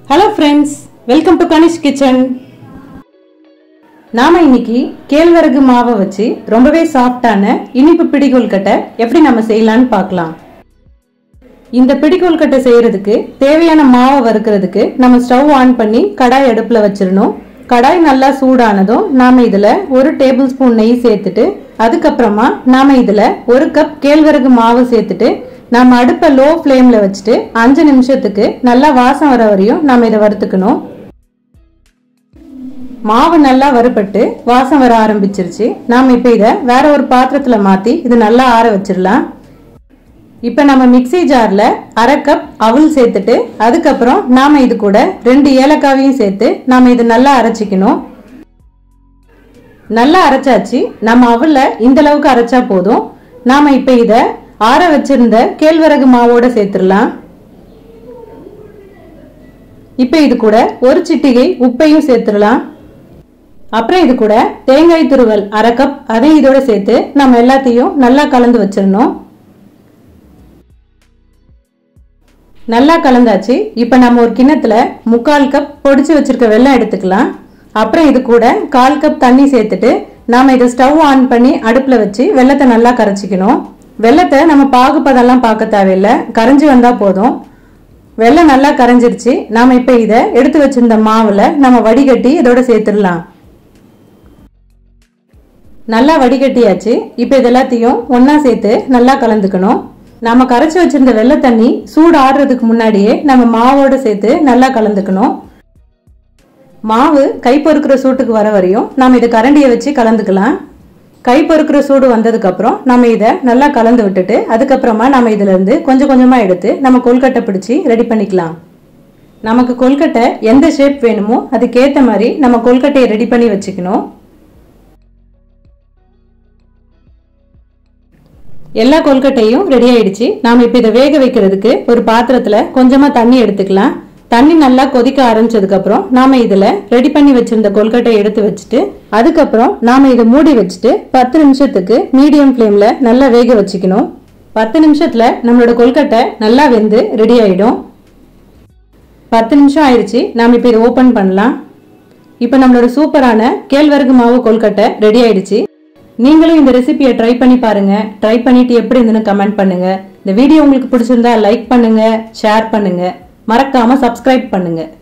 hello friends welcome to Kanish kitchen நாம இன்னைக்கு கேழ்வரகு மாவை வச்சு ரொம்பவே சாஃப்டான இனிப்பு பிடிகொல்கட்டை எப்படி நம்ம செய்யலாம்னு பார்க்கலாம் இந்த பிடிகொல்கட்டை செய்யறதுக்கு தேவையான மாவை வறுக்கிறதுக்கு நம்ம ஸ்டவ் ஆன் பண்ணி கடாய் அடுப்புல வச்சிடணும் கடாய் நல்லா சூடானதும் நாம இதுல ஒரு டேபிள் ஸ்பூன் நெய் சேர்த்துட்டு அதுக்கப்புறமா நாம இதுல ஒரு கப் கேழ்வரகு மாவு சேர்த்துட்டு நம்ம அடுப்பை லோ ஃப்ளேம்ல வச்சுட்டு அஞ்சு நிமிஷத்துக்கு நல்லா வாசம் வர வரையும் நாம இதை வறுத்துக்கணும் மாவு நல்லா வறுபட்டு வாசம் வர ஆரம்பிச்சிருச்சு நாம இப்ப இதை வேற ஒரு பாத்திரத்துல மாத்தி இது நல்லா ஆற வச்சிடலாம் இப்ப நம்ம மிக்ஸி ஜார்ல அரை கப் அவுள் சேர்த்துட்டு அதுக்கப்புறம் நாம இது கூட ரெண்டு ஏலக்காவையும் சேர்த்து நாம இது நல்லா அரைச்சிக்கணும் நல்லா அரைச்சாச்சு நம்ம அவுல இந்த அளவுக்கு அரைச்சா போதும் நாம இப்ப இத ஆற வச்சிருந்த கேழ்வரகு மாவோட சேர்த்துடலாம் இப்ப இது கூட ஒரு சிட்டிகை உப்பையும் சேர்த்துடலாம் அப்புறம் இது கூட தேங்காய் துருவல் அரை கப் அதையும் இதோட சேர்த்து நம்ம எல்லாத்தையும் நல்லா கலந்து வச்சிடணும் நல்லா கலந்தாச்சு இப்போ நம்ம ஒரு கிண்ணத்துல முக்கால் கப் பொடிச்சு வச்சிருக்க வெல்லம் எடுத்துக்கலாம் அப்புறம் இது கூட கால் கப் தண்ணி சேர்த்துட்டு நாம இதை ஸ்டவ் ஆன் பண்ணி அடுப்புல வச்சு வெள்ளத்தை நல்லா கரைச்சிக்கணும் வெள்ளத்தை நம்ம பாகுப்பதெல்லாம் பார்க்க தேவையில்லை கரைஞ்சி வந்தா போதும் வெள்ளம் நல்லா கரைஞ்சிருச்சு நாம இப்ப இதை எடுத்து வச்சிருந்த மாவுல நம்ம வடிகட்டி இதோட சேர்த்துடலாம் நல்லா வடிகட்டியாச்சு இப்போ இது எல்லாத்தையும் ஒன்றா சேர்த்து நல்லா கலந்துக்கணும் நம்ம கரைச்சி வச்சிருந்த வெள்ளை தண்ணி சூடு ஆடுறதுக்கு முன்னாடியே நம்ம மாவோட சேர்த்து நல்லா கலந்துக்கணும் மாவு கை பொறுக்கிற சூட்டுக்கு வர வரையும் நம்ம இதை கரண்டியை வச்சு கலந்துக்கலாம் கை பொறுக்கிற சூடு வந்ததுக்கு அப்புறம் நம்ம இதை நல்லா கலந்து விட்டுட்டு அதுக்கப்புறமா நம்ம இதுல இருந்து கொஞ்சம் கொஞ்சமா எடுத்து நம்ம கொல்கட்டை பிடிச்சி ரெடி பண்ணிக்கலாம் நமக்கு கொல்கட்டை எந்த ஷேப் வேணுமோ அதுக்கேற்ற மாதிரி நம்ம கொல்கட்டையை ரெடி பண்ணி வச்சுக்கணும் எல்லா கொல்கட்டையும் ரெடி ஆயிடுச்சு நாம இப்ப இதை வேக வைக்கிறதுக்கு ஒரு பாத்திரத்துல கொஞ்சமா தண்ணி எடுத்துக்கலாம் தண்ணி நல்லா கொதிக்க ஆரம்பிச்சதுக்கு அப்புறம் நாம இதுல ரெடி பண்ணி வச்சிருந்த கொல்கட்டையை எடுத்து வச்சுட்டு அதுக்கப்புறம் நாம இதை மூடி வச்சுட்டு பத்து நிமிஷத்துக்கு மீடியம் ஃப்ளேம்ல நல்லா வேக வச்சுக்கணும் பத்து நிமிஷத்துல நம்மளோட கொல்கட்டை நல்லா வெந்து ரெடி ஆயிடும் பத்து நிமிஷம் ஆயிடுச்சு நாம இப்ப இதை ஓபன் பண்ணலாம் இப்ப நம்மளோட சூப்பரான கேழ்வரகு மாவு கொல்கட்டை ரெடி ஆயிடுச்சு நீங்களும் இந்த ரெசிபியை ட்ரை பண்ணி பாருங்க ட்ரை பண்ணிட்டு எப்படி இருந்துன்னு கமெண்ட் பண்ணுங்க இந்த வீடியோ உங்களுக்கு பிடிச்சிருந்தா லைக் பண்ணுங்க ஷேர் பண்ணுங்க மறக்காம சப்ஸ்கிரைப் பண்ணுங்க